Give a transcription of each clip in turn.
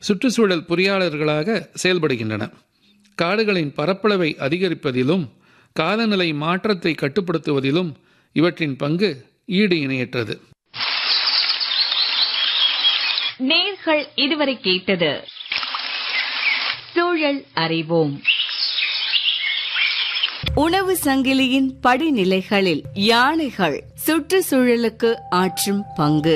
சுற்றுச்சூழல் பொறியாளர்களாக செயல்படுகின்றன காடுகளின் பரப்பளவை அதிகரிப்பதிலும் காலநிலை மாற்றத்தை கட்டுப்படுத்துவதிலும் இவற்றின் பங்கு ஈடு இணையற்றது நேர்கள் இதுவரை கேட்டது சூழல் அறிவோம் உணவு சங்கிலியின் படிநிலைகளில் யானைகள் சுற்றுச்சூழலுக்கு ஆற்றும் பங்கு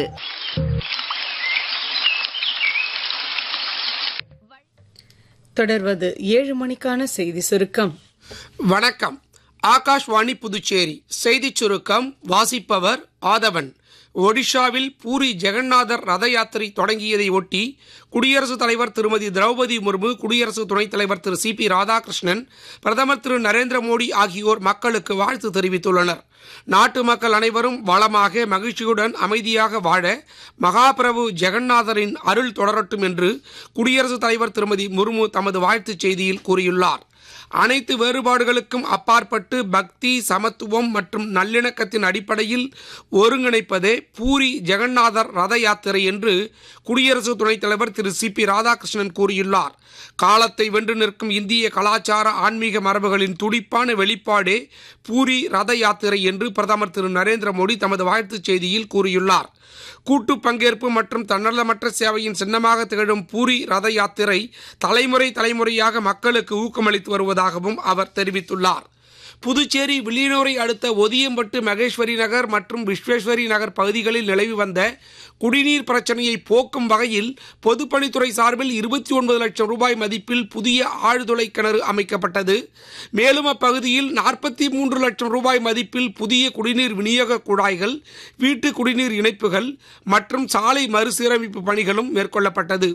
தொடர்வது ஏழு மணிக்கான செய்தி சுருக்கம் வணக்கம் ஆகாஷ்வாணி புதுச்சேரி செய்திச் சுருக்கம் வாசிப்பவர் ஆதவன் ஒடிஷாவில் பூரி ஜெகநாதர் ரத யாத்திரை தொடங்கியதை ஒட்டி குடியரசுத் தலைவர் திருமதி திரௌபதி முர்மு குடியரசு துணைத் தலைவர் திரு சி பி ராதாகிருஷ்ணன் பிரதமர் திரு நரேந்திர மோடி ஆகியோர் மக்களுக்கு வாழ்த்து தெரிவித்துள்ளனர் நாட்டு மக்கள் அனைவரும் வளமாக மகிழ்ச்சியுடன் அமைதியாக வாழ மகாபிரபு ஜெகநாதரின் அருள் தொடரட்டும் என்று குடியரசுத் தலைவர் திருமதி முர்மு தமது வாழ்த்துச் செய்தியில் கூறியுள்ளார் அனைத்து வேறுபாடுகளுக்கும் அப்பாற்பட்டு பக்தி சமத்துவம் மற்றும் நல்லிணக்கத்தின் அடிப்படையில் ஒருங்கிணைப்பதே பூரி ஜெகநாதர் ரத யாத்திரை என்று குடியரசு துணைத் தலைவர் திரு சி பி ராதாகிருஷ்ணன் கூறியுள்ளார் காலத்தை வென்று நிற்கும் இந்திய கலாச்சார ஆன்மீக மரபுகளின் துடிப்பான வெளிப்பாடே பூரி ரத யாத்திரை என்று பிரதமர் திரு நரேந்திர மோடி தமது வாழ்த்துச் செய்தியில் கூறியுள்ளார் கூட்டு பங்கேற்பு மற்றும் தன்னலமற்ற சேவையின் சின்னமாக திகழும் பூரி ரத யாத்திரை தலைமுறை தலைமுறையாக மக்களுக்கு ஊக்கமளித்து வருவதாகவும் அவர் தெரிவித்துள்ளார் புதுச்சேரி வில்லியனூரை அடுத்த ஒதியம்பட்டு மகேஸ்வரி நகர் மற்றும் விஸ்வேஸ்வரி நகர் பகுதிகளில் நிலவி வந்த குடிநீர் பிரச்சனையை போக்கும் வகையில் பொதுப்பணித்துறை சார்பில் இருபத்தி ஒன்பது லட்சம் ரூபாய் மதிப்பில் புதிய ஆழ்துளை கிணறு அமைக்கப்பட்டது மேலும் அப்பகுதியில் நாற்பத்தி மூன்று லட்சம் ரூபாய் மதிப்பில் புதிய குடிநீர் விநியோக குழாய்கள் வீட்டு குடிநீர் இணைப்புகள் மற்றும் சாலை மறுசீரமைப்பு பணிகளும் மேற்கொள்ளப்பட்டது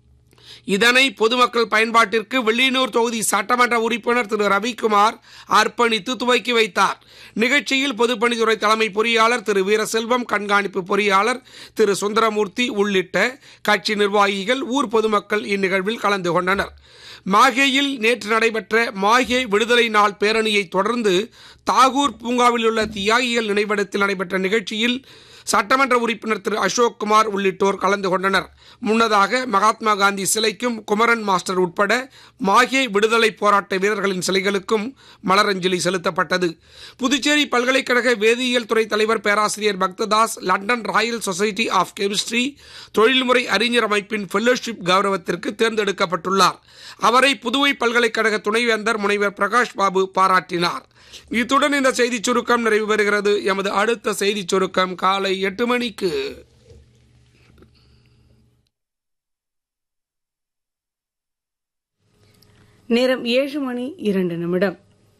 இதனை பொதுமக்கள் பயன்பாட்டிற்கு வெள்ளியனூர் தொகுதி சட்டமன்ற உறுப்பினர் திரு ரவிக்குமார் அர்ப்பணித்து துவக்கி வைத்தார் நிகழ்ச்சியில் பொதுப்பணித்துறை தலைமை பொறியாளர் திரு வீரசெல்வம் கண்காணிப்பு பொறியாளர் திரு சுந்தரமூர்த்தி உள்ளிட்ட கட்சி நிர்வாகிகள் ஊர் பொதுமக்கள் இந்நிகழ்வில் கலந்து கொண்டனர் மாகேயில் நேற்று நடைபெற்ற மாகே விடுதலை நாள் பேரணியை தொடர்ந்து தாகூர் பூங்காவில் உள்ள தியாகிகள் நினைவிடத்தில் நடைபெற்ற நிகழ்ச்சியில் சட்டமன்ற உறுப்பினர் திரு அசோக் குமார் உள்ளிட்டோர் கலந்து கொண்டனர் முன்னதாக மகாத்மா காந்தி சிலைக்கும் குமரன் மாஸ்டர் உட்பட மாகே விடுதலை போராட்ட வீரர்களின் சிலைகளுக்கும் மலரஞ்சலி செலுத்தப்பட்டது புதுச்சேரி பல்கலைக்கழக வேதியியல் துறை தலைவர் பேராசிரியர் Bhaktadas London royal society of chemistry தொழில்முறை அறிஞர் அமைப்பின் ஃபெல்லோஷிப் கௌரவத்திற்கு தேர்ந்தெடுக்கப்பட்டுள்ளார் அவரை புதுவை பல்கலைக்கழக துணைவேந்தர் முனைவர் பிரகாஷ் பாபு பாராட்டினார் இத்துடன் இந்த செய்திச் சுருக்கம் நிறைவு பெறுகிறது எமது அடுத்த செய்திச் சுருக்கம் காலை எட்டு மணிக்கு நேரம் ஏழு மணி இரண்டு நிமிடம்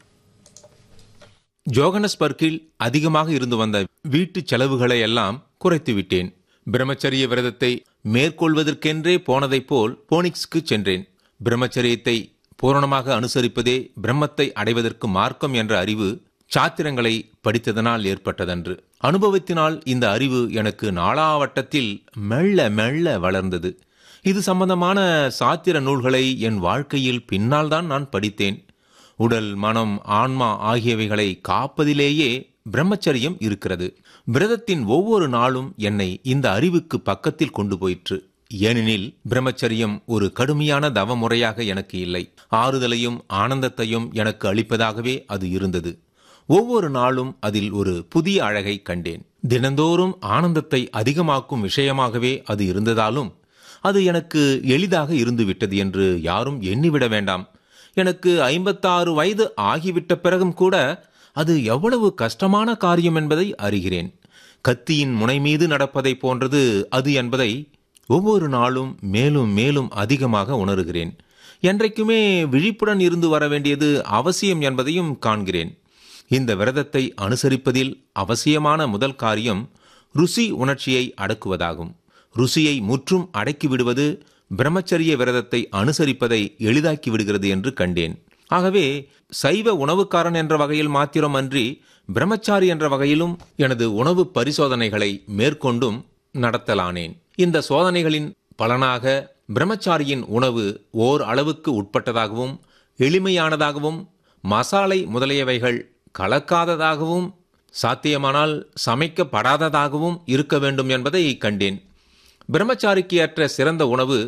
ஜோகனஸ்பர்க்கில் அதிகமாக இருந்து வந்த வீட்டு செலவுகளை எல்லாம் குறைத்து விட்டேன் பிரம்மச்சரிய விரதத்தை மேற்கொள்வதற்கென்றே போனதைப் போல் போனிக்ஸ்க்கு சென்றேன் பிரம்மச்சரியத்தை பூரணமாக அனுசரிப்பதே பிரம்மத்தை அடைவதற்கு மார்க்கம் என்ற அறிவு சாத்திரங்களை படித்ததனால் ஏற்பட்டதன்று அனுபவத்தினால் இந்த அறிவு எனக்கு நாளாவட்டத்தில் மெல்ல மெல்ல வளர்ந்தது இது சம்பந்தமான சாத்திர நூல்களை என் வாழ்க்கையில் பின்னால் தான் நான் படித்தேன் உடல் மனம் ஆன்மா ஆகியவைகளை காப்பதிலேயே பிரம்மச்சரியம் இருக்கிறது விரதத்தின் ஒவ்வொரு நாளும் என்னை இந்த அறிவுக்கு பக்கத்தில் கொண்டு போயிற்று ஏனெனில் பிரம்மச்சரியம் ஒரு கடுமையான தவமுறையாக எனக்கு இல்லை ஆறுதலையும் ஆனந்தத்தையும் எனக்கு அளிப்பதாகவே அது இருந்தது ஒவ்வொரு நாளும் அதில் ஒரு புதிய அழகை கண்டேன் தினந்தோறும் ஆனந்தத்தை அதிகமாக்கும் விஷயமாகவே அது இருந்ததாலும் அது எனக்கு எளிதாக இருந்துவிட்டது என்று யாரும் எண்ணிவிட வேண்டாம் எனக்கு ஐம்பத்தாறு வயது ஆகிவிட்ட பிறகும் கூட அது எவ்வளவு கஷ்டமான காரியம் என்பதை அறிகிறேன் கத்தியின் முனை மீது நடப்பதை போன்றது அது என்பதை ஒவ்வொரு நாளும் மேலும் மேலும் அதிகமாக உணர்கிறேன் என்றைக்குமே விழிப்புடன் இருந்து வர வேண்டியது அவசியம் என்பதையும் காண்கிறேன் இந்த விரதத்தை அனுசரிப்பதில் அவசியமான முதல் காரியம் ருசி உணர்ச்சியை அடக்குவதாகும் ருசியை முற்றும் அடக்கிவிடுவது பிரம்மச்சரிய விரதத்தை அனுசரிப்பதை எளிதாக்கி விடுகிறது என்று கண்டேன் ஆகவே சைவ உணவுக்காரன் என்ற வகையில் மாத்திரமன்றி பிரம்மச்சாரி என்ற வகையிலும் எனது உணவு பரிசோதனைகளை மேற்கொண்டும் நடத்தலானேன் இந்த சோதனைகளின் பலனாக பிரம்மச்சாரியின் உணவு ஓர் அளவுக்கு உட்பட்டதாகவும் எளிமையானதாகவும் மசாலை முதலியவைகள் கலக்காததாகவும் சாத்தியமானால் சமைக்கப்படாததாகவும் இருக்க வேண்டும் என்பதை கண்டேன் பிரம்மச்சாரிக்கு ஏற்ற சிறந்த உணவு